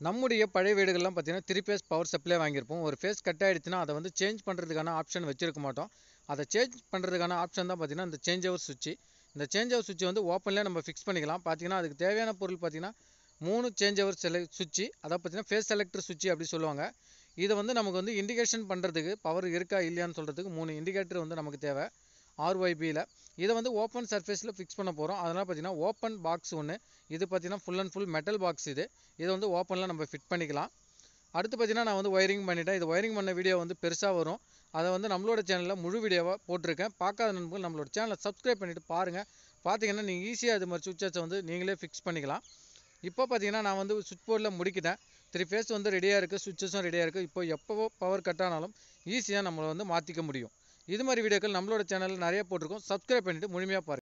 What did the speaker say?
நம்முடைய பழைய வீடுகள்லாம் பார்த்தீங்கன்னா த்ரீ ஃபேஸ் பவர் சப்ளை வாங்கியிருப்போம் ஒரு ஃபேஸ் கட் ஆகிடுச்சுன்னா அதை வந்து சேஞ்ச் பண்ணுறதுக்கான ஆப்ஷன் வச்சிருக்க மாட்டோம் அதை சேஞ்ச் பண்ணுறதுக்கான ஆப்ஷன் தான் பார்த்தீங்கன்னா இந்த சேஞ்ச் ஓவர் சுவிட்ச் இந்த சேஞ்ச் ஓவர் சுவிட்ச் வந்து ஓப்பன்லேயே நம்ம ஃபிக்ஸ் பண்ணிக்கலாம் பார்த்தீங்கன்னா அதுக்கு தேவையான பொருள் பார்த்தீங்கன்னா மூணு சேஞ்ச் ஓவர் செல சுவிட்ச் அதை பார்த்தீங்கன்னா ஃபேஸ் செலக்டர் சுவிட்ச் அப்படி சொல்லுவாங்க இதை வந்து நமக்கு வந்து இண்டிகேஷன் பண்ணுறதுக்கு பவர் இருக்கா இல்லையான்னு சொல்கிறதுக்கு மூணு இண்டிகேட்டர் வந்து நமக்கு தேவை ஆர்ஒய்பியில் இதை வந்து ஓப்பன் சர்ஃபேஸில் ஃபிக்ஸ் பண்ண போகிறோம் அதனால் பார்த்தீங்கன்னா ஓப்பன் பாக்ஸ் ஒன்று இது பார்த்தீங்கன்னா full and full metal box இது இதை வந்து ஓப்பனில் நம்ம ஃபிட் பண்ணிக்கலாம் அடுத்து பார்த்தீங்கன்னா நான் வந்து ஒயரிங் பண்ணிட்டேன் இது ஒயரிங் பண்ண வீடியோ வந்து பெருசாக வரும் அதை வந்து நம்மளோட சேனலில் முழு வீடியோவாக போட்டிருக்கேன் பார்க்காத நண்பர்கள் நம்மளோட சேனலை சப்ஸ்கிரைப் பண்ணிவிட்டு பாருங்கள் பார்த்தீங்கன்னா நீங்கள் ஈஸியாக இது மாதிரி சுவிட்சஸை வந்து நீங்களே ஃபிக்ஸ் பண்ணிக்கலாம் இப்போ பார்த்தீங்கன்னா நான் வந்து சுவிட்ச் போர்டில் முடிக்கிட்டேன் த்ரீ ஃபேஸ் வந்து ரெடியாக இருக்குது சுவிட்சஸும் ரெடியாக இருக்குது இப்போ எப்போ பவர் கட் ஆனாலும் ஈஸியாக நம்மளை வந்து மாற்றிக்க முடியும் இது மாதிரி வீடியோக்கள் நம்மளோட சேனலில் நிறைய போட்டிருக்கோம் சப்ஸ்கிரைப் பண்ணிவிட்டு முழுமையாக பாருங்கள்